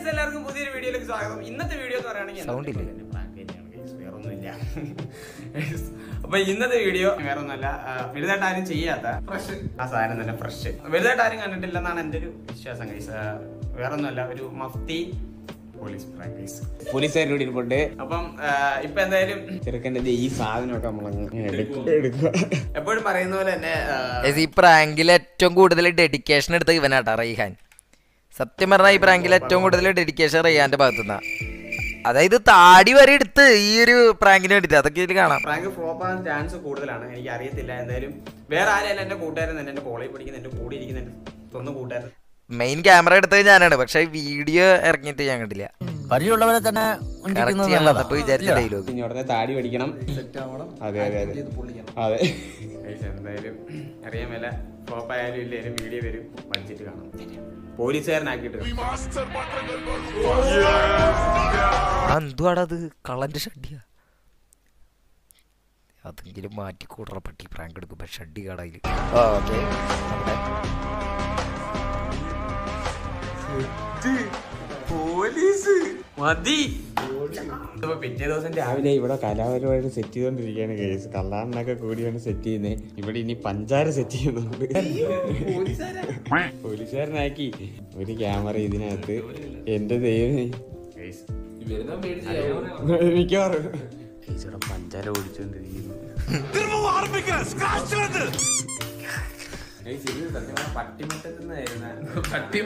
Guys എല്ലാവർക്കും പുതിയൊരു വീഡിയോയിലേക്ക് സ്വാഗതം ഇന്നത്തെ വീഡിയോ എന്ന് പറയുകയാണെങ്കിൽ Sound ഇല്ലേ? തന്നെ prank തന്നെയാണ് guys. വേറൊന്നുമില്ല Guys, അപ്പൊ ഇന്നത്തെ വീഡിയോ വേറൊന്നുമല്ല ആ, വലുതായിട്ട് ആരും ചെയ്യാത്ത ഫ്രഷ് ആ സാധനം തന്നെ ഫ്രഷ് വലുതായിട്ട് ആരും കണ്ടിട്ടില്ലെന്നാണ് എൻ്റെ ഒരു വിശ്വാസം കൈസ് വേറൊന്നുമല്ല ഒരു മഫ്തി പോലീസ് പ്രാങ്ക് ഗൈസ് പോലീസുകാരുടെ കൂടി ഇരിപ്പുണ്ട് അപ്പം ആ, ഇപ്പൊ എന്തായാലും ചെറുക്കൻ്റെ ദേ ഈ സാധനമൊക്കെ നമ്മളങ്ങ് എടുക്കുക എടുക്കുക എപ്പോഴും പറയുന്ന പോലെ തന്നെ ആ, ഗൈസ്, ഈ പ്രാങ്കിൽ ഏറ്റവും കൂടുതൽ ഡെഡിക്കേഷൻ എടുത്ത ഇവനാട്ടാ റൈഹാൻ സത്യം പറഞ്ഞാൽ ഈ പ്രാങ്കിൽ ഏറ്റവും കൂടുതൽ ഡെഡിക്കേഷൻ റൈഹാന്റെ ഭാഗത്തുനിന്നാ അതായത് താടി വരെ എടുത്ത് ഈ ഒരു പ്രാങ്കിന് വേണ്ടിട്ട് അതൊക്കെ ഇതിൽ കാണാം പ്രാങ്ക് ഫ്ലോപ്പ് ആകാൻ ചാൻസ് കൂടുതലാണ് എനിക്ക് അറിയത്തില്ല എന്തായാലും വേറെ ആരെയല്ല എന്റെ കൂട്ടുകാരൻ തന്നെ എന്റെ കോളേജ് പഠിക്കുന്ന എന്റെ കൂടെ ഇരിക്കുന്ന എന്റെ സ്വന്തം കൂട്ടുകാരൻ മെയിൻ ക്യാമറ എടുത്തത് ഞാനാണ് പക്ഷെ വീഡിയോ ഇറങ്ങിയിട്ട് ഞാൻ കണ്ടില്ല പരിചയമുള്ളവരെ തന്നെ കറക്റ്റ് ചെയ്യാൻ വന്നപ്പോ വിചാരിച്ച ഡയലോഗ് ഇനി ഉടനെ താടി പഠിക്കണം അതെ അതെ അതെ അതെ Guys, എന്തായാലും അറിയാൻ മേല ഫ്ലോപ്പ് ആയാലും ഇല്ലേലും വീഡിയോ വരും പഠിച്ചിട്ട് കാണാം പോലീസുകാരനാക്കിയിട്ട് എന്തുവാടാ അത് കള്ളന്റെ ഷഡ്ഡിയാ അതെങ്കിലും മാറ്റി കൂടറ പട്ടി പ്രാങ്ക് എടുക്കുമ്പോ ഷഡ്ഡി കടയില് ഓക്കെ പോലീസ് മതി ഇപ്പൊ പിറ്റേ ദിവസം രാവിലെ ഇവിടെ കലാപരമായിട്ട് സെറ്റ് ചെയ്തോണ്ടിരിക്കുകയാണ് കേസ് കള്ളാറിനൊക്കെ കൂടിയാണ് സെറ്റ് ചെയ്യുന്നത് ഇവിടെ ഇനി പഞ്ചാര സെറ്റ് ചെയ്യുന്നുണ്ട് പോലീസുകാരനാക്കി ഒരു ക്യാമറ ഇതിനകത്ത് എന്റെ ദൈവമേ മിക്കവാറും ഇവിടെ പഞ്ചാര ഓടിച്ചോണ്ടിരിക്കുന്നു Guys, ഇത് സത്യം പറഞ്ഞാ പട്ടിമറ്റത്ത് നിന്നായിരുന്നു.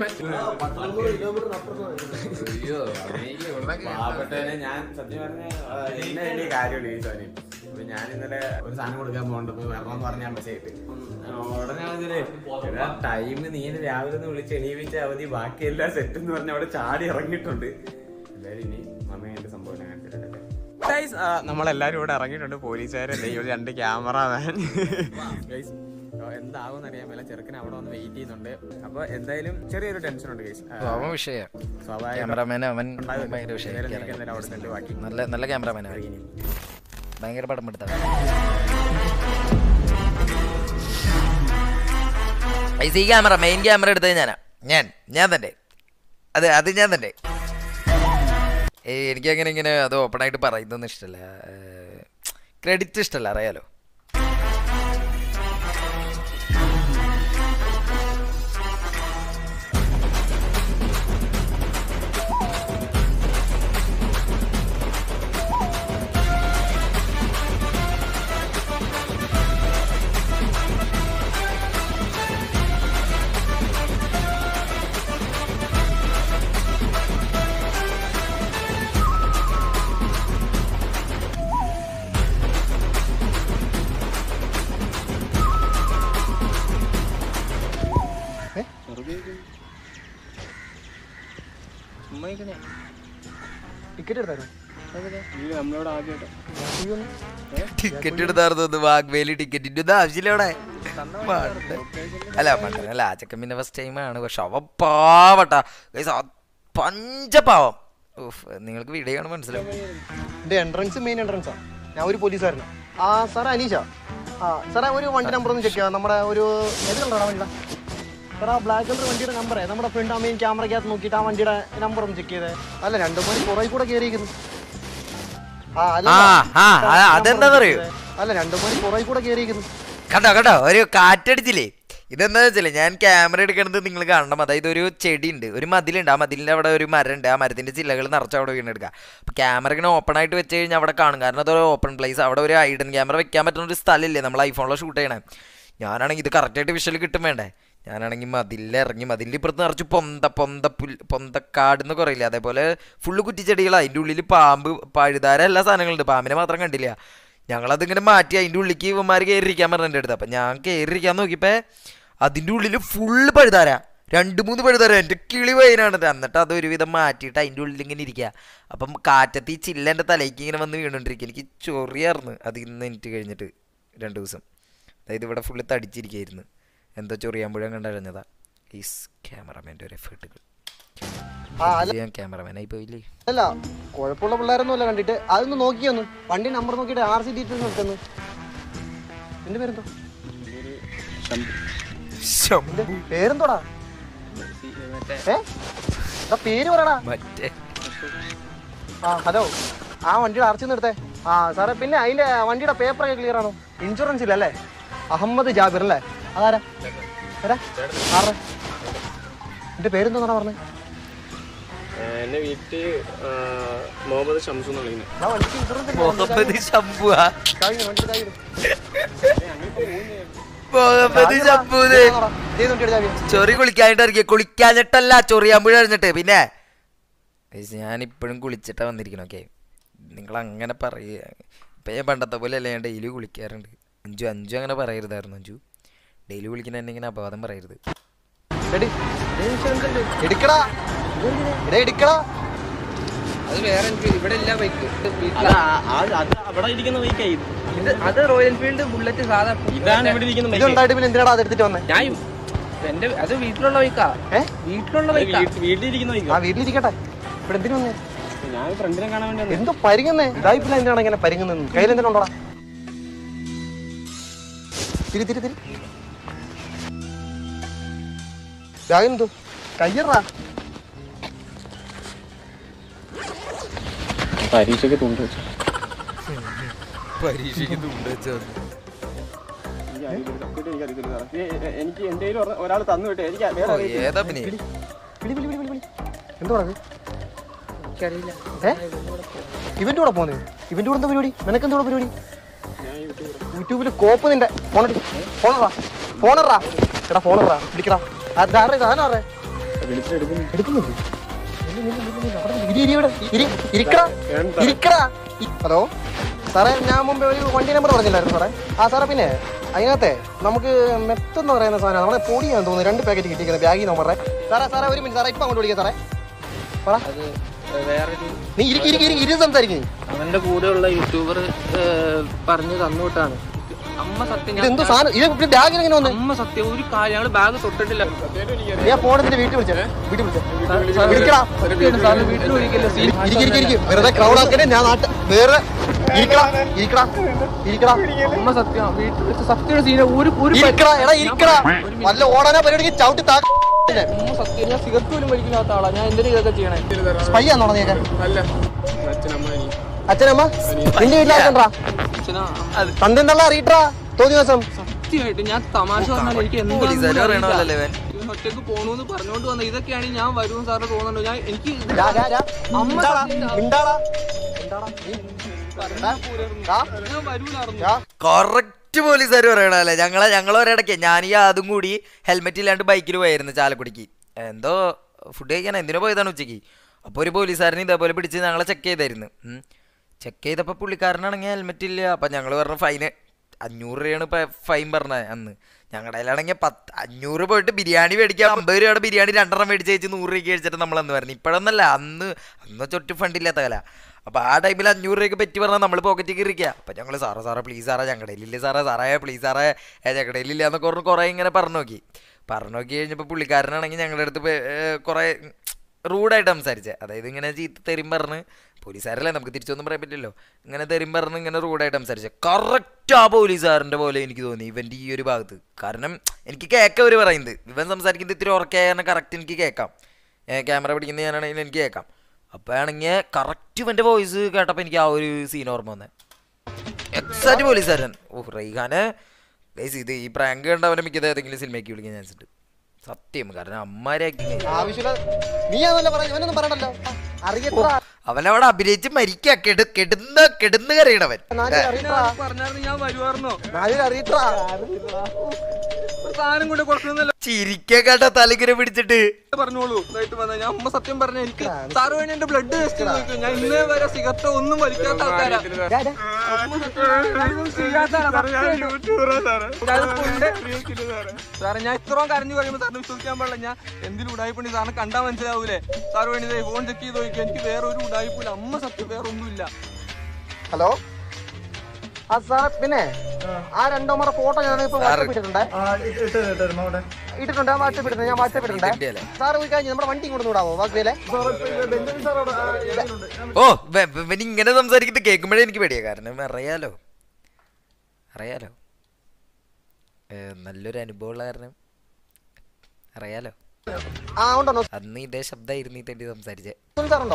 പാവപ്പെട്ടവനെ ഞാൻ സത്യം പറഞ്ഞ എന്നെ വലിയ കാര്യമുള്ളൂ ഈ സാധനം അപ്പൊ ഞാൻ ഇന്നലെ ഒരു സാധനം കൊടുക്കാൻ പോകണ്ടപ്പോ വരണമെന്ന് പറഞ്ഞ ഞാൻ മെസ്സേജ് ഇട്ട് ഉടനെ അതില് ടൈം നീ എന്നെ രാവിലെ ഒന്ന് വിളിച്ച് എണീപ്പിച്ച അവധി ബാക്കിയെല്ലാം സെറ്റ് എന്ന് പറഞ്ഞ അവിടെ ചാടി ഇറങ്ങിയിട്ടുണ്ട് എന്തായാലും ഇനി മമ്മ എന്റെ സംഭവം ഞാൻ കാണിച്ചിട്ടുണ്ട് ഗൈസ് നമ്മളെല്ലാരും ഇവിടെ ഇറങ്ങിയിട്ടുണ്ട് പോലീസുകാരല്ലേ ഈ ഒരു രണ്ട് ക്യാമറമാൻ ഗൈസ് എന്താകുമെന്ന് അറിയാൻ മേല ചെറുക്കൻ അവിടെ വന്ന് വെയിറ്റ് ചെയ്യുന്നുണ്ട് അപ്പൊ എന്തായാലും ചെറിയൊരു ടെൻഷൻ ഉണ്ട് ഗൈസ് അവൻ വിഷയ സ്വാഭാവികം ക്യാമറാമാൻ അവൻ ഉണ്ടാകുമല്ലോ. ഭയങ്കര വിഷയം എന്തായാലും നിനക്ക് എന്തായാലും അവിടെ ചെന്നിട്ട് ബാക്കി നല്ല നല്ല ക്യാമറാമാൻ അവൻ ഭയങ്കര പടം എടുത്ത ഈ ക്യാമറ മെയിൻ ക്യാമറ എടുത്തത് ഞാനാ ഞാൻ ഞാൻ തന്നെ അതെ അത് ഞാൻ തന്നെ ഏയ് എനിക്ക് അങ്ങനെ ഇങ്ങനെ അത് ഓപ്പൺ ആയിട്ട് പറയുന്നൊന്നും ഇഷ്ടമല്ല ക്രെഡിറ്റ് ഇഷ്ടമല്ല അറിയാലോ ടിക്കറ്റ് എടുത്തായിരുന്നു ടിക്കറ്റ് എടുത്തായിരുന്നു വാഗ്വേലി ടിക്കറ്റിന്റെ ഒന്നും ആവശ്യമില്ല അവിടെ പണ്ട്. അല്ല പണ്ടല്ല ആ ചെക്കൻ പിന്നെ ഫസ്റ്റ് ടൈം ആണ് പക്ഷെ അവ പാവട്ടാ ഗൈസ്, ആ പഞ്ചപാവം ഉഫ്, നിങ്ങൾക്ക് വീഡിയോ കാണുമ്പോൾ മനസ്സിലാവും എന്റെ എൻട്രൻസ് മെയിൻ എൻട്രൻസാ ഞാൻ ഒരു പോലീസുകാരനാണ് ആ സാറേ അനീഷ ആ സാറേ ഒരു വണ്ടി നമ്പർ ഒന്ന് ചെക്ക് ചെയ്യാം നമ്മുടെ ഒരു ഏത് കളറാണ് വണ്ടിയുടെ സാർ ആ ബ്ലാക്ക് കളർ വണ്ടിയുടെ നമ്പറേ നമ്മുടെ ഫ്രണ്ട് ആ മെയിൻ ക്യാമറയ്ക്കകത്ത് നോക്കിയിട്ട് ആ വണ്ടിയുടെ നമ്പർ ഒന്ന് ചെക്ക് ചെയ്തേ അല്ല രണ്ടു മണി പുറകെ കൂടെ കയറിയിരിക്കുന്നു ആ അല്ല ആ, ആ, ആ, അതെന്താന്നറിയോ? അല്ല രണ്ടു മണി പുറകെ കൂടെ കയറിയിരിക്കുന്നു കണ്ടോ കണ്ടോ ഒരു കാറ്റടിച്ചില്ലേ ഇതെന്താ വെച്ചാലേ ഞാൻ ക്യാമറ എടുക്കണത് നിങ്ങൾ കാണണം അതായത് ഒരു ചെടി ഉണ്ട് ഒരു മതിലുണ്ട് ആ മതിലിൻ്റെ അവിടെ ഒരു മരം ഉണ്ട് ആ മരത്തിന്റെ ചില്ലകൾ നിറച്ച് അവിടെ വീണെടുക്കുക അപ്പോൾ ക്യാമറ ഇങ്ങനെ ഓപ്പൺ ആയിട്ട് വെച്ച് കഴിഞ്ഞാൽ അവിടെ കാണും കാരണം അതൊരു ഓപ്പൺ പ്ലേസ് അവിടെ ഒരു ഐഡൻ ക്യാമറ വെക്കാൻ പറ്റുന്ന ഒരു സ്ഥലമില്ലേ നമ്മൾ ഐഫോണിൽ ഷൂട്ട് ചെയ്യണേ ഞാനാണെങ്കിൽ ഇത് കറക്റ്റായിട്ട് വിഷ്വൽ കിട്ടും വേണ്ടേ ഞാനാണെങ്കിൽ മതിലിൽ ഇറങ്ങി മതിലിൻ്റെ ഇപ്പുറത്ത് നിറച്ച് പൊന്ത പൊന്ത പുൽ പൊന്തക്കാട് എന്ന് കുറയില്ല അതേപോലെ ഫുള്ള് കുറ്റിച്ചെടികളാണ് അതിൻ്റെ ഉള്ളിൽ പാമ്പ് പഴുതാര എല്ലാ സാധനങ്ങളുണ്ട് പാമ്പിനെ മാത്രം കണ്ടില്ല ഞങ്ങളതിങ്ങനെ മാറ്റി അതിൻ്റെ ഉള്ളിലേക്ക് ഇവന്മാർ കയറിയിരിക്കാൻ പറഞ്ഞ എൻ്റെ അടുത്ത് അപ്പം ഞാൻ കയറിയിരിക്കാൻ നോക്കിയപ്പോൾ അതിൻ്റെ ഉള്ളിൽ ഫുള്ള് പഴുതാര രണ്ട് മൂന്ന് പഴുതാര എൻ്റെ കിളി വൈനാണ് എന്നിട്ട് അത് ഒരുവിധം മാറ്റിയിട്ട് അതിൻ്റെ ഉള്ളിൽ ഇങ്ങനെ ഇരിക്കുക അപ്പം കാറ്റത്ത് ഈ ചില്ല എൻ്റെ തലയ്ക്ക് ഇങ്ങനെ വന്ന് വീണുകൊണ്ടിരിക്കുക എനിക്ക് ചൊറിയായിരുന്നു അത് ഇന്ന് എനിക്ക് കഴിഞ്ഞിട്ട് രണ്ട് ദിവസം അതായത് ഇവിടെ ഫുള്ള് തടിച്ചിരിക്കുകയായിരുന്നു എന്തോ ചൊറിയാമ്പുഴം കണ്ടറിഞ്ഞതാ ഈ ക്യാമറമാൻ്റെ ഒരു എഫേർട്ടുകൾ ആ അല്ല ഞാൻ ക്യാമറമാനായി പോയില്ലേ അല്ല കുഴപ്പമുള്ള പിള്ളേരൊന്നും അല്ല കണ്ടിട്ട് അതൊന്ന് നോക്കിയൊന്ന് വണ്ടി നമ്പർ നോക്കിയിട്ട് ആർ സി ഡീറ്റെയിൽസ് നോക്കുന്നു എന്റെ പേരെന്തോ എന്റെ പേരെന്തോടാ ഏ എടാ, പേര് പറയടാ മറ്റേ ആ ഹലോ ആ വണ്ടിയുടെ അറച്ചു നിർത്തേ ആ സാറേ പിന്നെ അതിന്റെ വണ്ടിയുടെ പേപ്പറൊക്കെ ക്ലിയർ ആണോ ഇൻഷുറൻസ് ഇല്ല അല്ലേ അഹമ്മദ് ജാബിർ അല്ലേ അതാരാ ആരാ ആരുടെ എന്റെ പേരെന്താ പറഞ്ഞേ എന്റെ വീട്ടിൽ മുഹമ്മദ് ഷംസു എന്ന് വിളിക്കുന്നത് ആ വണ്ടിക്ക് ഇൻഷുറൻസ് ഇല്ല. മുഹമ്മദ് ശംഭുവാ കായ് വണ്ടി കായ് ഇട്. മുഹമ്മദ് ശംഭൂന്ന് നോടാ. ദേ ഇത് വണ്ടിയുടെ ചാവി. ചൊറി കുളിക്കാനായിട്ട് ഇറങ്ങിയ കുളിക്കാഞ്ഞിട്ടല്ല ചൊറിയാമ്പുഴ കഴിഞ്ഞിട്ട് പിന്നെ ഞാൻ ഇപ്പോഴും കുളിച്ചിട്ടാ വന്നിരിക്കണം ഓക്കെ നിങ്ങൾ അങ്ങനെ പറയുക ഇപ്പം ഞാൻ പണ്ടത്തെ പോലെ അല്ല ഞാൻ ഡെയിലി കുളിക്കാറുണ്ട് അഞ്ചു അഞ്ചു അങ്ങനെ പറയരുതായിരുന്നു അഞ്ചു ഡെയിലി കുളിക്കുന്ന എന്നെ ഇങ്ങനെ അപവാദം പറയരുത് എടി. എടുക്കടാ എടാ, എടുക്കടാ അത് വേറെ എനിക്ക് ഇവിടെ ഇല്ല ബൈക്ക് അത് അവിടെ ഇരിക്കുന്ന ബൈക്കായി ഇത് അത് റോയൽ എൻഫീൽഡ് ബുള്ളറ്റ് സാധാ ഇതാണ് ഇവിടെ ഇരിക്കുന്ന ഇത് ബൈക്ക് ഉണ്ടായിട്ട് പിന്നെ എന്തിനാടാ അത് എടുത്തിട്ട് വന്നേ ഞാൻ എന്റെ അത് വീട്ടിലുള്ള ബൈക്കാ ഏ വീട്ടിലുള്ള ബൈക്കാ വീട്ടിലിരിക്കുന്ന ആ ബൈക്കാ വീട്ടിലിരിക്കട്ടെ ഇവിടെ എന്തിനു വന്നേ ഞാൻ ഫ്രണ്ടിനെ കാണാൻ വേണ്ടി വന്നതാ. എന്തോ പരിങ്ങുന്നേ ഇതായിപ്പില്ല എന്തിനാണ് ഇങ്ങനെ പരിങ്ങുന്നത് കയ്യിൽ എന്തെങ്കിലും ഉണ്ടോടാ തിരി തിരി തിരി ബാഗെന്തോ കയ്യറാ പരീക്ഷയ്ക്ക് തുണ്ട് വെച്ചു പരീക്ഷയ്ക്ക് തുണ്ട് എനിക്ക് എന്റെ ഒരാൾ തന്നു വിട്ടേ എനിക്ക് വേറെ അറിയത്തില്ല. ഏതാ പിന്നെ വിളി വിളി വിളി വിളി വിളി എന്തോ അത് എനിക്കറിയില്ല ഏ ഇവന്റെ കൂടെ പോന്നേ ഇവന്റെ കൂടെ എന്താ പരിപാടി നിനക്ക് എന്താ പരിപാടി യൂട്യൂബിൽ കോപ്പ് നിന്റെ ഫോണെടു ഫോണറാ ഫോണറാ എടാ ഫോണറാ വിളിക്കടാ അതാറേ സാധനം ആറേ വിളിച്ചെടുക്കുന്നു എടുക്കുന്നുണ്ട് ഇല്ല, ഇല്ല, ഇല്ല, ഇല്ല, അവിടെ ഇരി, ഇരി ഇവിടെ. ഇരി, ഇരിക്കടാ, ഇരിക്കടാ. ഇ- ഹലോ സാറേ ഞാൻ മുമ്പേ ഒരു വണ്ടി നമ്പർ പറഞ്ഞില്ലായിരുന്നു സാറേ ആ സാറേ പിന്നെ അതിനകത്തെ നമുക്ക് മെത്ത് എന്ന് പറയുന്ന സാധനം നമ്മുടെ പൊടിയാന്ന് തോന്നുന്നു രണ്ട് പാക്കറ്റ് കിട്ടിയിരിക്കുന്നത് ബാഗിൽ നമ്മുടെ സാറേ സാറേ ഒരു മിനിറ്റ് സാറേ ഇപ്പം അങ്ങോട്ട് വിളിക്കാം സാറേ പറ അത് വേറൊരു നീ ഇരിക്കി ഇരിക്കി ഇരി ഇരു സംസാരിക്കും അവന്റെ കൂടെയുള്ള യൂട്യൂബർ പറഞ്ഞു തന്നുവിട്ടാണ് അമ്മ സത്യം ഇത് എന്തോ ഞാൻ സാധനം ഇത് ബാഗിൽ എങ്ങനെ വന്നു അമ്മ സത്യം ഒരു കാര്യം ഞങ്ങള് ബാഗ് തൊട്ടിട്ടില്ല ഞാൻ ഫോണിന്റെ വീട്ടിൽ വിളിച്ചേ വീട്ടിൽ വിളിച്ചേ വിളിക്കടാ സാറിന് വീട്ടിൽ ഒരിക്കലും സീൻ ഇരിക്കി ഇരിക്കി ഇരിക്കി വെറുതെ ക്രൗഡ് ആക്കണേ ഞാൻ നാട്ട് വേറെ ഇരിക്കടാ ഇരിക്കടാ ഇരിക്കടാ അമ്മ സത്യം വീട്ടിൽ വെച്ച് സത്യം സീന ഒരു ഒരു ഇരിക്കടാ എടാ ഇരിക്കടാ വല്ല ഓടാനാ പരിപാടിക്ക് ചവിട്ടി താ അമ്മ സത്യം ഞാൻ സിഗരറ്റ് പോലും വലിക്കാത്ത ആളാ ഞാൻ എന്തിനാ ഇതൊക്കെ ചെയ്യണേ സ്പൈ ആണോ നീയൊക്കെ അല്ല അച്ഛനമ്മ അനി അച്ഛനമ്മ നിന്റെ വീട്ടിലാക്കണ്ടാ അച്ഛനാ തന്തെന്നുള്ള അറിയിട്ടാ തോന്നിയ ദിവസം സത്യമായിട്ട് ഞാൻ തമാശ പറഞ്ഞാൽ എനിക്ക് പോലീസുകാര് പറയണല്ലേ ഇവൻ ഇവൻ ഒറ്റക്ക് പോണൂന്ന് പറഞ്ഞോണ്ട് വന്ന ഇതൊക്കെയാണ് ഞാൻ വരുമെന്ന് സാറ് തോന്നുന്നുണ്ട് ഞാൻ എനിക്ക് ഇത് രാ, രാ, രാ. അമ്മ മിണ്ടാടാ, സത്യം മിണ്ടാടാ. മിണ്ടാടാ. നീ പറഞ്ഞാ പോരായിരുന്നു. രാ, ഞാൻ വരൂലായിരുന്നു രാ. കറക്റ്റ് പോലീസുകാർ പറയണല്ലേ ഞങ്ങളെ ഞങ്ങൾ ഒരിടയ്ക്ക് ഞാൻ ഈ അതും കൂടി ഹെൽമെറ്റ് ഇല്ലാണ്ട് ബൈക്കിൽ പോയായിരുന്നു ചാലക്കുടിക്ക് എന്തോ ഫുഡ് കഴിക്കാൻ എന്തിനോ പോയതാണ് ഉച്ചയ്ക്ക് അപ്പോൾ ഒരു പോലീസുകാരനെ ഇതേപോലെ പിടിച്ച് ഞങ്ങളെ ചെക്ക് ചെയ്തായിരുന്നു ചെക്ക് ചെയ്തപ്പോൾ പുള്ളിക്കാരനാണെങ്കിൽ ഹെൽമെറ്റ് ഇല്ല അപ്പം ഞങ്ങൾ പറഞ്ഞ ഫൈന് അഞ്ഞൂറ് രൂപയാണ് ഇപ്പം ഫൈൻ പറഞ്ഞത് അന്ന് ഞങ്ങളുടെ കയ്യിലാണെങ്കിൽ പത്ത് അഞ്ഞൂറ് പോയിട്ട് ബിരിയാണി മേടിക്കാം അമ്പത് രൂപയുടെ ബിരിയാണി രണ്ടെണ്ണം മേടിച്ച് വെച്ച് നൂറ് രൂപയ്ക്ക് കഴിച്ചിട്ട് നമ്മളന്ന് പറഞ്ഞു ഇപ്പോഴൊന്നല്ല അന്ന് അന്ന് ചൊട്ട് ഫണ്ടില്ലാത്ത കല അപ്പോൾ ആ ടൈമിൽ അഞ്ഞൂറ് രൂപയ്ക്ക് പറ്റി പറഞ്ഞാൽ നമ്മൾ പോക്കറ്റിൽ കയറിക്കുക അപ്പം ഞങ്ങൾ സാറേ സാറേ പ്ലീസ് സാറേ ഞങ്ങളുടെ ഇല്ലേ സാറേ സാറേ പ്ലീസ് സാറേ ഏ, ഞങ്ങളുടെ ഇല്ല എന്നൊക്കെ പറഞ്ഞ് കുറേ ഇങ്ങനെ പറഞ്ഞു നോക്കി പറഞ്ഞു നോക്കി കഴിഞ്ഞപ്പോൾ പുള്ളിക്കാരനാണെങ്കിൽ ഞങ്ങളുടെ അടുത്ത് പേ- ഏ, കുറേ റൂഡായിട്ട് സംസാരിച്ചത് അതായത് ഇങ്ങനെ ചീത്ത തെരും പറഞ്ഞ് പോലീസുകാരല്ലേ നമുക്ക് തിരിച്ചൊന്നും പറയാൻ പറ്റില്ലല്ലോ ഇങ്ങനെ തെരും പറഞ്ഞ് ഇങ്ങനെ റൂഡായിട്ട് സംസാരിച്ചത് കറക്റ്റ് ആ പോലീസുകാരൻ്റെ പോലെ എനിക്ക് തോന്നി ഇവൻ്റെ ഈ ഒരു ഭാഗത്ത് കാരണം എനിക്ക് കേൾക്കാം അവർ പറയുന്നത് ഇവൻ സംസാരിക്കുന്നത് ഇത്തിരി ഉറക്കായാണ് കറക്റ്റ് എനിക്ക് കേൾക്കാം ക്യാമറ പിടിക്കുന്ന ഞാനാണെങ്കിൽ എനിക്ക് കേൾക്കാം അപ്പോൾ ആണെങ്കിൽ കറക്റ്റ് ഇവൻ്റെ വോയിസ് കേട്ടപ്പോൾ എനിക്ക് ആ ഒരു സീൻ ഓർമ്മ വന്നത് എക്സാക്ട് പോലീസുകാരൻ ഓ റൈഹാനെ ഗൈസ് ഇത് ഈ പ്രാങ്ക് കണ്ടവനെ മിക്കത് ഏതെങ്കിലും സിനിമയ്ക്ക് വിളിക്കാൻ ചാൻസ് ഉണ്ട് സത്യം കാരണം അമ്മാരെ acting. ആവശ്യമില്ല നീയാന്നല്ല പറഞ്ഞ ഇവനൊന്നും പറയണ്ടല്ലോ അറിയട്ടാ അവനവിടെ അഭിനയിച്ച് മരിക്കുക കെടു കെടുന്ന് കെടുന്ന് കരയണവൻ നാലുപേര് അറിയട്ടാ പറഞ്ഞായിരുന്നു ഞാൻ വരുമായിരുന്നോ നാലുപേര് അറിയട്ടാ ഒരു സാധനം കൊണ്ട് കൊടുക്കുന്നല്ല ചിരിക്കാൻ കേട്ട തലകിര പിടിച്ചിട്ട് പറഞ്ഞോളൂ ഇതായിട്ട് വന്ന ഞാൻ അമ്മ സത്യം പറഞ്ഞ എനിക്ക് സാറ് വേണ്ടി എന്റെ ബ്ലഡ് ടെസ്റ്റ് നോക്കും ഞാൻ ഇന്നേ വരെ സിഗരറ്റ് ഒന്നും വലിക്കാത്ത ആൾക്കാരാ ഡാ, ഡാ. അമ്മ സത്യം പറഞ്ഞാ ഞാനൊന്നും ചെയ്യാത്ത ആളാ. സത്യമായിട്ടും. ഞാനിപ്പോ ഉണ്ട്. സാറേ ഞാൻ ഇത്രയും കരഞ്ഞു പറയുമ്പോൾ സാറിന് വിശ്വസിക്കാൻ പാടില്ല ഞാൻ എന്തിനും ഉടായിപ്പുണ്ട് സാറിന് കണ്ടാൽ മനസ്സിലാവൂലേ സാറ് വേണ്ടി ഫോൺ ചെക്ക് ചെയ്ത് നോക്കി എനിക്ക് വേറെ ഒരു ഉടായിപ്പില്ല അമ്മ സത്യം വേറെ ഒന്നുമില്ല ഹലോ ആ സാർ പിന്നെ ആ രണ്ടോമറ ഫോട്ടോ ഞാൻ ഇപ്പൊ സാറ് വാട്സാപ്പ് ഇട്ടിട്ടുണ്ടേ ഇട്ടിട്ടുണ്ട് വാട്സാപ്പ് ഇട്ടിട്ടുണ്ട് ഞാൻ വാട്സാപ്പ് ഇട്ടിട്ടുണ്ടേ ഇതിന്റെയല്ലേ? സാർ ഒരു കാര്യം നമ്മുടെ വണ്ടി ഇങ്ങോട്ട് വിടാമോ വാഗ്വേലെ ഓ ഇവ- ഇവ- ഇവൻ ഇങ്ങനെ സംസാരിക്കുന്നത് കേൾക്കുമ്പോഴേ എനിക്ക് പേടിയാ കാരണം അറിയാലോ അറിയാലോ ഏ, നല്ലൊരു അനുഭവമുള്ള കാരണം അറിയാലോ ആ ഉണ്ടോ അന്ന് ഇതേ ശബ്ദമായിരുന്നു ഈ തെണ്ടി സംസാരിച്ചേ സുനിൽ സാറുണ്ടോ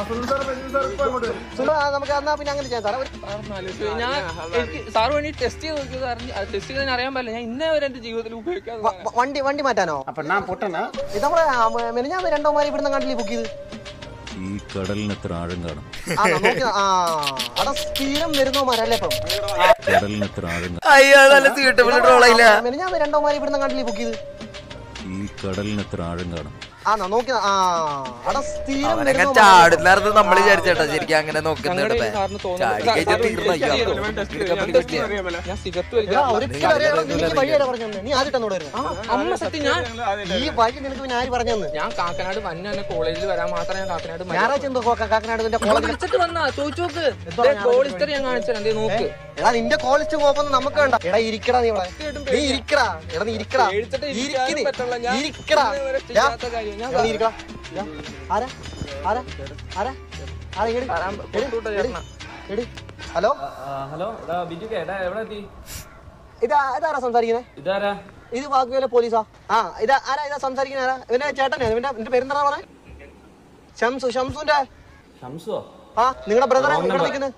സുനിൽ ആ, നമുക്ക് എന്നാ പിന്നെ അങ്ങനെ ചെയ്യാം സാറേ ഒരു ഞാൻ എനിക്ക് സാറ് വേണ്ടി ടെസ്റ്റ് ചെയ്ത് നോക്കിയത് അറിഞ്ഞ് ടെസ്റ്റ് ചെയ്തതിന് അറിയാൻ പാടില്ല ഞാൻ ഇന്നേ വരെ എന്റെ ജീവിതത്തിൽ ഉപയോഗിക്കാതെ വ- വ- വണ്ടി വണ്ടി മാറ്റാനോ ഇത് നമ്മളെ മെനഞ്ഞാന്ന് രണ്ടോമാരെ ഇവിടുന്ന് കണ്ടില്ലേ ബുക്ക് ചെയ്ത് ഈ കടലിന് എത്ര ആഴം കാണും ആ നോക്കി ആ അവിടെ സ്ഥിരം വരുന്നോമാരല്ലേ ഇപ്പം കടലിന് എത്ര ആഴം കാണും അയ്യോ നല്ല സീട്ടബിൾ ട്രോളയില്ല മെനഞ്ഞാന്ന് രണ്ടോമാരെ ഇവിടുന്ന് കണ്ടില്ലേ ബുക്ക് ചെയ്ത് ഈ കടലിന് എത്ര ആഴം കാണും ആ നോക്കി ആ അവിടെ സ്ഥിരം അവനൊക്കെ വരുന്നോമാരല്ലേ ഇപ്പം. ചാടുന്നാർന്ന് നമ്മള് വിചാരിച്ചേട്ടാ ശരിക്കും അങ്ങനെ നോക്കുന്ന ഞങ്ങളുടെ ഇടത്തെ. ഈ സാറിന് ചാടി കഴിഞ്ഞാൽ തോന്നുന്നു തീർന്നു അയ്യോ. ഞാൻ സിഗരറ്റ് എടാ, ഒരു വലിക്കാൻ കിലോ അറിയാലോ, നിനക്ക് വഴിയാരാ പറഞ്ഞു തന്നെ നീ ആദ്യം തന്നോട് അമ്മ സത്യം ഞാൻ ഈ വഴി നിനക്ക് പിന്നെ ആര് പറഞ്ഞു തന്നെ ഞാൻ കാക്കനാട് മഞ്ഞ തന്നെ കോളേജിൽ വരാൻ മാത്രം ഞാൻ കാക്കനാട് മഞ്ഞ ഞായറാഴ്ച എന്തോ കാ- കാക്കനാട് നിന്റെ ഇവിടെ കോളേജിൽ വിളിച്ചിട്ട് വന്നാ ചോദിച്ചു നോക്ക് എന്തോ ഞാൻ ഗോൾ ഹിസ്റ്ററി ഞാൻ കാണിച്ചു എന്തേ നോക്ക് എടാ നിന്റെ കോളേജ് പോകുമ്പോ നമുക്ക് വേണ്ട എടാ ഇരിക്കടാ നീ ഇവിടെ നീ ഇരിക്കടാ എടാ നീ ഇരിക്കടാ പേടിച്ചിട്ട് ഇരിക്ക് ഇരിക്കാനും നീ. പറ്റില്ല. ഞാൻ ഇരിക്കടാ ഇന്നേ വരെ ഞാ- ചെയ്യാത്ത കാര്യം. ഞാൻ എടാ നീ ഇരിക്കടാ ഞാ. ആരാ ആരാ ആരാ ആരാ എടി വരാൻ എടി, പൊട്ടൂട്ട എടി, ചേട്ടനാ. എടി ഹലോ ഹലോ എടാ ബിജു എടാ എവിടെ എത്തി ഇതാ ഇതാരാ സംസാരിക്കുന്നത് ഇതാരാ ഇത് വാക്കുവേല പോലീസാ ആ ഇതാ ആരാ ഇതാ സംസാരിക്കുന്ന ആരാ ഇവന്റെ ചേട്ടനാ ഇവന്റെ എന്റെ പേരെന്താ പറഞ്ഞേ ഷംസു ഷംസുന്റെ ഷംസുവോ ആ നിങ്ങളുടെ ബ്രദറെ ഇവിടെ നിൽക്കുന്നത്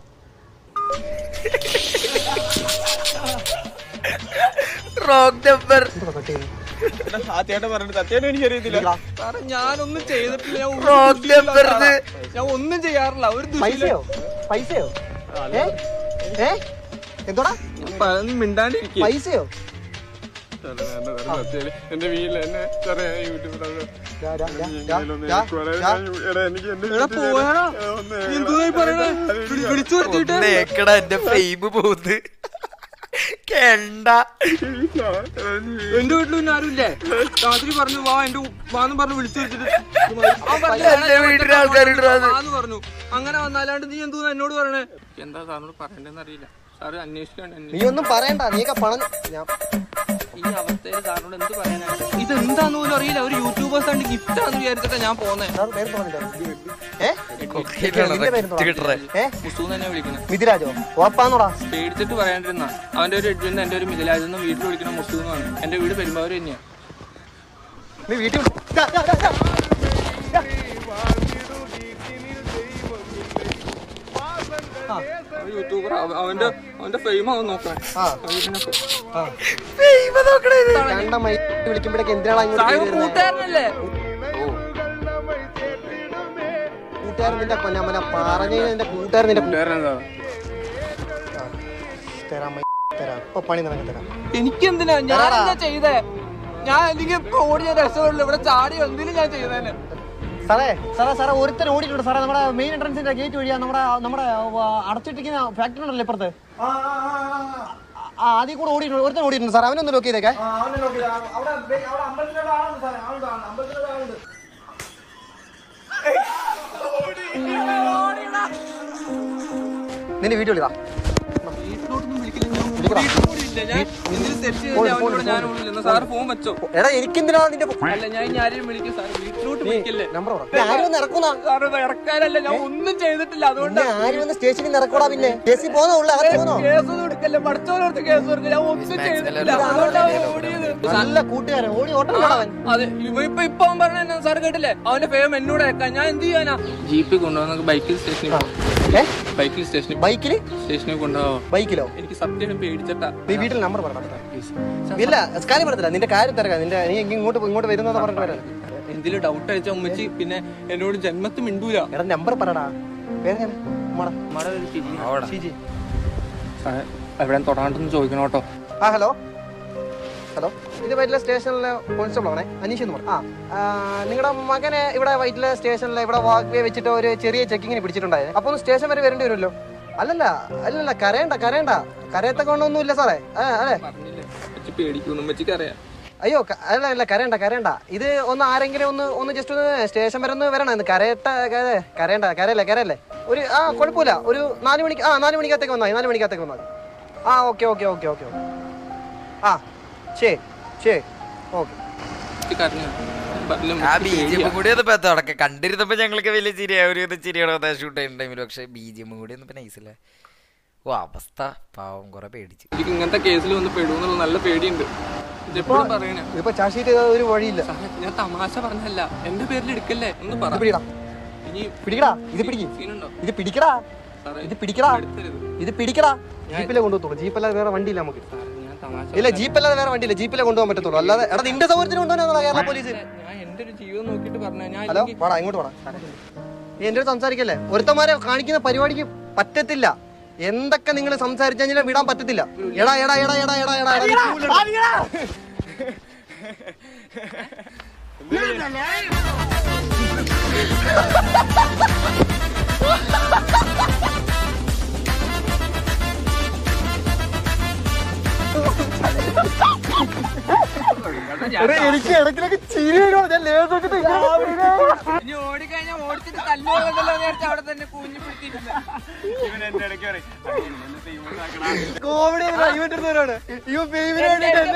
റോങ് നമ്പർ സത്യായിട്ട് പറഞ്ഞിട്ട് സത്യായിട്ട് എനിക്കറിയത്തില്ല സാറേ ഞാനൊന്നും ചെയ്തിട്ടില്ല ഞാൻ ഒരു റോങ് ദുഷിയില്ല നമ്പർ സാറേ. ഞാൻ ഒന്നും ചെയ്യാറില്ല ഒരു ദുഷിയില്ല. പൈസയോ പൈസയോ ഏ ഏ എന്തോടാ ഞാൻ പറഞ്ഞ് മിണ്ടാണ്ടിരിക്കുക പൈസയോ എന്റെ വീട്ടിൽ എന്നെ സാറേ യൂട്യൂബിലാണ് രാ, രാ, രാ, രാ, രാ, രാ. എനിക്ക് എന്റെ എടാ പോയാടാ എന്തുവായി പറയണേ വിളി- വിളിച്ചു വരുത്തിയിട്ട് നേക്കടാ എന്റെ ഫെയിം പോകുന്നത് കേണ്ട എന്റെ വീട്ടിൽ പിന്നെ ആരുമില്ലേ രാത്രി പറഞ്ഞു വാ എന്റെ ഉ- വാന്ന് പറഞ്ഞു വിളിച്ചു വെച്ചിട്ട് അവൻ പറഞ്ഞു, എന്റെ വീട്ടിലെ ആൾക്കാരുണ്ട് അത്. വാന്ന് പറഞ്ഞു അങ്ങനെ വന്നാലാണ്ട് നീ എന്തോ എന്നോട് പറയണേ എന്താ സാറിനോട് പറയണ്ടെന്ന് അറിയില്ല സാറ് അന്വേഷിക്കാൻ നീ ഒന്നും പറയണ്ട നീയൊക്കെ പണം ഞാൻ ഈ അവസ്ഥയിൽ സാറിനോട് എന്ത് പറയാനാണ് ഇത് എന്താന്ന് പോലും അറിയില്ല ഒരു യൂട്യൂബേഴ്സ് ആണ് ഗിഫ്റ്റ് ആണെന്ന് വിചാരിച്ചിട്ടാ ഞാൻ പോന്നെ സാറ് പേര് തോന്നില്ല ഏ നിന്റെ പേര് ഏ മുസു തന്നെ വിളിക്കണം മിഥിരാജോ ഉറപ്പാന്നോടാ പേടിച്ചിട്ട് പറയാണ്ടിരുന്ന അവന്റെ ഒരു എഡ്വിന്ന് എന്റെ ഒരു മിഥിലാജെന്നും വീട്ടിൽ വിളിക്കണം മുസു എന്നാണ് എന്റെ വീട് പെരുമ്പാവൂർ തന്നെയാണ് നീ വീട്ടിൽ വിളി- ദാ, ദാ, ദാ, ദാ. യൂട്യൂബർ അവന്റെ അവന്റെ ഫെയിം ആവും നോക്കാൻ ആ ആ കണ്ട മൈ വിളിക്കുമ്പോഴേക്ക് എന്തിനാണ് ഇങ്ങോട്ട് സാഹിബ് കയറി വരുന്നത്? കൂട്ടുകാരനല്ലേ കൂട്ടുകാരൻ നിന്റെ കൊന്ന മന പറഞ്ഞു നിന്റെ കൂട്ടുകാരൻ നിന്റെ കൂട്ടുകാരനാ തരാം മൈ തരാം ഇപ്പൊ പണി നിനക്ക് തരാം എനിക്കെന്തിനാ ഞാൻ എന്താ ചെയ്തേ ഞാൻ അല്ലെങ്കിൽ ഇപ്പൊ ഓടി ഞാൻ രക്ഷപ്പെടില്ല ഇവിടെ ചാടി എന്തിനും ഞാൻ ചെയ്തേനെ സാറേ സാറേ സാറേ ഒരുത്തൻ ഓടിയിട്ടുണ്ട് സാറേ നമ്മുടെ മെയിൻ എൻട്രൻസിന്റെ ഗേറ്റ് വഴിയാ നമ്മുടെ നമ്മുടെ ആ, അടച്ചിട്ടിരിക്കുന്ന ഫാക്ടറി ഉണ്ടല്ലോ ഇപ്പുറത്ത് ആ ആദ്യം കൂടെ ഓടിയിട്ടുണ്ട് ഒരുത്തൻ ഓടിയിട്ടുണ്ട് സാർ അവനൊന്ന് ലോക്ക് ചെയ്തേക്കെ നിന്റെ വീട്ടിൽ വിളിതാ വീട്ടിലോട്ടൊന്നും വിളിക്കില്ല ഞാൻ വീട്ടിൽ കൂടി ഇല്ല ഞാൻ എന്തിനും സെറ്റ് ചെയ്തിട്ട് അവനോട് ഞാൻ ഓടില്ല സാറ് ഫോൺ വെച്ചോ എടാ എനിക്കെന്തിനാ നിന്റെ അല്ല ഞാൻ ഇനി ആരെയും വിളിക്കും സാർ വീട്ടിലോട്ട് വിളിക്കില്ലേ നമ്പർ പറ ആരും ഒന്ന് ഇറക്കുന്ന സാറ് ഇറക്കാനല്ല ഞാൻ ഒന്നും ചെയ്തിട്ടില്ല അതുകൊണ്ട് പിന്നെ ആരും ഒന്ന് സ്റ്റേഷനിൽ നിന്ന് ഇറക്കൂടാ പിന്നെ സ്റ്റേഷനിൽ പോന്നോ ഉള്ള അകത്ത് പോന്നോ കേസ് കൊടുക്കല്ലേ പഠിച്ചോരോർത്ത് കേസ് കൊടുക്കില്ല ഞാൻ ഒന്നും ചെയ്തിട്ടില്ല അതുകൊണ്ടാണ് ഓടിയത് നല്ല കൂട്ടുകാരൻ ഓടി ഓട്ടം അവൻ അതെ ഇവ ഇപ്പൊ ഇപ്പൊ അവൻ പറഞ്ഞ സാർ കേട്ടില്ലേ അവന്റെ ഫേം എന്നോട് അയക്കാൻ ഞാൻ എന്ത് ചെയ്യാനാ ജീപ്പിൽ കൊണ്ടുപോകുന്ന ബൈക്കിൽ സ്റ്റേഷനിൽ ഏ ബൈക്കിൽ സ്റ്റേഷനിൽ ബൈക്കില് സ്റ്റേഷനിൽ കൊണ്ടുപോകാം ബൈക്കിലോ എനിക്ക് സത്യം പേടിച്ചിട്ടാ നീ വീട്ടിൽ നമ്പർ പറയണം ഇല്ല കാര്യം പറയത്തില്ല നിന്റെ കാര്യം തിരക്കാം നിന്റെ നീ എങ്കി ഇങ്ങോട്ട് ഇങ്ങോട്ട് വരുന്നതെന്ന് പറഞ്ഞിട്ട് വരാം എന്തെങ്കിലും ഡൗട്ട് അയച്ച ഉമ്മച്ചി പിന്നെ എന്നോട് ജന്മത്ത് മിണ്ടൂല എടാ നമ്പർ പറടാ പേര് ഞാൻ ഉമ്മടാ. നമ്മുടെ ഒരു ചിരി. ഷിജി. സാറേ, എവിടെയും തൊടാണ്ടെന്ന് ചോദിക്കണം കേട്ടോ ആ ഹലോ ഹലോ ഇത് വൈറ്റിലെ സ്റ്റേഷനിലെ കോൺസ്റ്റബിൾ ആണേ അനീഷ് എന്ന് പറഞ്ഞു ആ നിങ്ങളുടെ മകനെ ഇവിടെ വൈറ്റിലെ സ്റ്റേഷനിൽ ഇവിടെ വാക്ക് വേ വെച്ചിട്ട് ഒരു ചെറിയ ചെക്കിങ്ങിന് പിടിച്ചിട്ടുണ്ടായത് അപ്പൊ ഒന്ന് സ്റ്റേഷൻ വരെ വരേണ്ടി വരുമല്ലോ അല്ലല്ല അല്ലല്ല കരയണ്ട കരയണ്ട കരയത്ത കൊണ്ടൊന്നും ഇല്ല സാറേ ആ അതെ പറഞ്ഞില്ലേ ഉമ്മച്ചി പേടിക്കുന്നു ഉമ്മച്ചിക്ക് അറിയാം അയ്യോ ക- അല്ല അല്ല കരയണ്ട കരയണ്ട ഇത് ഒന്ന് ആരെങ്കിലും ഒന്ന് ഒന്ന് ജസ്റ്റ് ഒന്ന് സ്റ്റേഷൻ വരെ ഒന്ന് വരണം ഇന്ന് കരയട്ട കര- കരയണ്ട കരയല്ലേ കരയല്ലേ ഒരു ആ കുഴപ്പമില്ല ഒരു നാല് മണിക്ക് ആ നാല് മണിക്കകത്തേക്ക് വന്നാൽ മതി നാല് മണിക്കകത്തേക്ക് വന്നാൽ മതി ആ okay okay okay okay okay ആ ശരി ശരി ഓക്കെ ഉമ്മച്ചിക്ക് അറിയാം പറഞ്ഞില്ല, ആ ഉമ്മച്ചിക്ക് ബി ജി പേടിയാ. എം കൂടി ഒന്ന് ഇപ്പൊ തുടക്കം കണ്ടിരുന്നപ്പോ ഞങ്ങൾക്ക് വലിയ ചിരിയാ ഒരു ഇത് ചിരിയുടെ ഷൂട്ട് ചെയ്യുന്ന ടൈമിൽ പക്ഷെ ബി ജി എം കൂടി ഒന്നും ഇപ്പൊ നൈസില്ല ഓ അവസ്ഥ പാവം കുറെ പേടിച്ചു എനിക്ക് ഇങ്ങനത്തെ കേസിൽ വന്ന് പെടുമെന്നുള്ള നല്ല പേടിയുണ്ട് എപ്പോഴും പറയണേ ഇതിപ്പോ ചാർജ് ഷീറ്റ് ചെയ്താൽ ഒരു വഴിയില്ല ഞാൻ തമാശ പറഞ്ഞല്ല എന്റെ പേരിൽ എടുക്കല്ലേ ഒന്ന് പറ ഇത് പിടിക്കടാ ഇനി പിടിക്കടാ ഇത് പിടിക്ക് സീനുണ്ടോ ഇത് പിടിക്കടാ സാറേ ഇത് പിടിക്കടാ എടുത്തരുത് ഇത് പിടിക്കടാ ജീപ്പിലെ കൊണ്ടുപോകത്തുള്ളൂ ജീപ്പല്ലാതെ വേറെ വണ്ടിയില്ല നമുക്ക് സാറേ ഞാൻ തമാശ ഇല്ല ജീപ്പല്ലാതെ വേറെ വണ്ടിയില്ല ജീപ്പിലെ കൊണ്ടുപോകാൻ പറ്റത്തുള്ളൂ അല്ലാതെ എടാ നിന്റെ സൗകര്യത്തിന് കൊണ്ടുപോകാനാ കേരള പോലീസ് ഞാൻ എന്റെ ഒരു ജീവിതം നോക്കിയിട്ട് പറഞ്ഞ ഞാൻ ഹലോ വാടാ ഇങ്ങോട്ട് വാടാ നീ എന്റെ അടുത്ത് സംസാരിക്കല്ലേ ഒരുത്തന്മാരെ കാണിക്കുന്ന പരിപാടിക്ക് പറ്റത്തില്ല എന്തൊക്കെ നിങ്ങൾ സംസാരിച്ചു കഴിഞ്ഞാൽ വിടാൻ പറ്റത്തില്ല എടാ എടാ എടാ എടാ എടാ എടാ എടാ, നീ cool എടു. എടാ, എനിക്ക് ഇടയ്ക്കിടയ്ക്ക് ചിരി വരുവാ. ഞാൻ ലേസ് വെച്ചിട്ട് ഇങ്ങനെ ഇനി ഓടിക്കഴിഞ്ഞാൽ ഓടിച്ചിട്ട് തല്ലുകൊള്ളണ്ടല്ലോ നേരത്തെ അവിടെ തന്നെ കൂഞ്ഞു പിടിച്ചിട്ടുണ്ട് കോമഡി ഇവന്റെ അടുത്തവരാണ് ഇവ ഫെയിമിന് വേണ്ടിട്ട് എന്നെ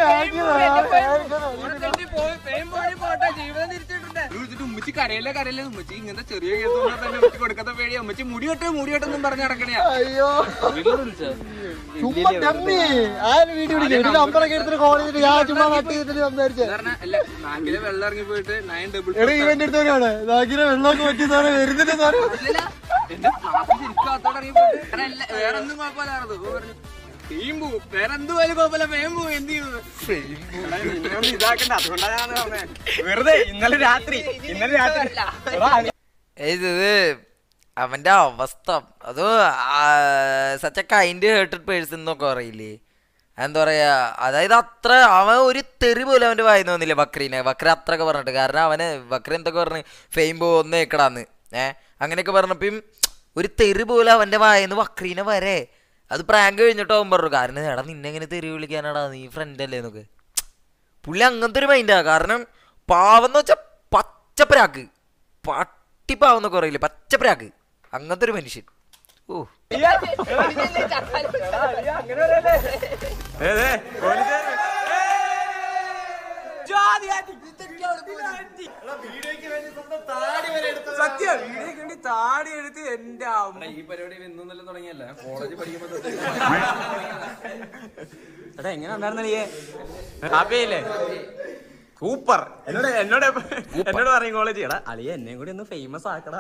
പോട്ടെ ജീവിതം തിരിച്ചിട്ടുണ്ട് വിളിച്ചിട്ട് ഉമ്മച്ചി കരയല്ലേ കരയല്ലേ ഉമ്മച്ചി ഇങ്ങനത്തെ ചെറിയ കേസ് വന്നാൽ തന്നെ ഉമ്മച്ചി കൊടുക്കാത്ത പേടിയാ ഉമ്മച്ചി മുടി കെട്ട് മുടി കെട്ടെന്നും പറഞ്ഞ് നടക്കണയാ അയ്യോ ചുമ്മാ ഡമ്മി ആരും വീട്ടിൽ വിളിക്കും ഇതിന്റെ നമ്പറൊക്കെ എടുത്തിട്ട് കോൾ ചെയ്തിട്ട് ഞാൻ ചുമ്മാ നട്ട് ചെയ്തിട്ട് സംസാരിച്ചേ കാരണം അല്ല നാട്ടിലെ വെള്ളം ഇറങ്ങി പോയിട്ട് നയൻ ഡബിൾ എടാ ഇവന്റെ അടുത്തവരാണ് നാക്കിനെ വെള്ളമൊക്കെ പറ്റി സാറേ വരുന്നിട്ട് സാറേ എന്റെ ക്ലാസ്സിൽ ശരിക്കും ഇറങ്ങി പോയിട്ട് കാരണം അല്ല, വേറെ ഒന്നും കുഴപ്പമില്ലായിരുന്നു ഇപ്പൊ പറഞ്ഞു ഫെയിം പോവും വേറെ എന്ത് പോയാലും കുഴപ്പമില്ല ഫെയിം പോവും എന്ത് ചെയ്യുന്നത് ഇതാക്കണ്ട അതുകൊണ്ടാണ് ഞാൻ പറഞ്ഞത് വെറുതെ ഇന്നലെ രാത്രി ഇന്നലെ രാത്രി ഇത് അവന്റെ അവസ്ഥ അത് സച്ച കൈൻഡ് ഹേർട്ടഡ് പേഴ്സൺ എന്നൊക്കെ പറയില്ലേ എന്താ പറയാ അതായത് അത്ര അവൻ ഒരു തെറി പോലും അവന്റെ വായിന്ന് വന്നില്ല ബക്രീനെ ബക്ര അത്രയൊക്കെ പറഞ്ഞിട്ട് കാരണം അവന് ബക്ര എന്തൊക്കെ പറഞ്ഞ് ഫെയിം പോ ഒന്ന് കേക്കടാന്ന് ഏഹ് അങ്ങനെയൊക്കെ പറഞ്ഞപ്പം ഒരു തെറി പോലും അവന്റെ വായിന്ന് ബക്രീനെ വരെ അത് പ്രാങ്ക് കഴിഞ്ഞിട്ട് അവൻ പറഞ്ഞു കാരണം എടാ നിന്നെ എങ്ങനെ തെറി വിളിക്കാനാടാ നീ ഫ്രണ്ട് അല്ലേ എന്നൊക്കെ പുള്ളി അങ്ങനത്തെ ഒരു മൈൻഡാ കാരണം പാവം എന്ന് വെച്ചാൽ പച്ചപ്രാക്ക് പട്ടിപ്പാവം എന്നൊക്കെ പറയില്ലേ പച്ചപ്രാക്ക് അങ്ങനത്തെ ഒരു മനുഷ്യൻ ഓ സത്യം വീഡിയോക്ക് വേണ്ടി താടി എടുത്ത് എന്റെ ഈ പരിപാടി ഇന്നൊന്നല്ല തുടങ്ങിയല്ല കോളേജ് പഠിക്കുമ്പോ എടാ എങ്ങനെ ഉണ്ടായിരുന്നേ ഹാപ്പിയില്ലേ സൂപ്പർ എന്നോട് എന്നോട് എന്നോട് പറയും കോളേജ് എടാ അളിയ എന്നെയും കൂടി ഒന്ന് ഫേമസ് ആക്കടാ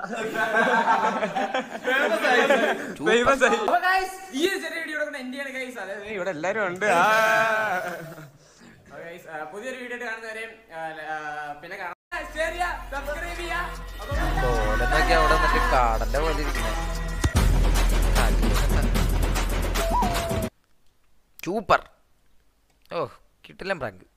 ഫേമസ് ആയി ഈ ഒരു ചെറിയ വീഡിയോ കൊണ്ട് എൻഡ് ചെയ്യണ ഗൈസ് അതായത് ഇവിടെ എല്ലാരും ഉണ്ട് ആ. Okay, guys, ആ, പുതിയൊരു വീഡിയോ കാണുന്നവരെ പിന്നെ കാണാം ഷെയർ ചെയ്യുക സബ്സ്ക്രൈബ് ചെയ്യുക ഓലെന്നൊക്കെ അവിടെ നിന്നിട്ട് കാടന്റെ പോലെ ഇരിക്കണേ സൂപ്പർ ഓ കിട്ടില്ല പ്രാങ്ക്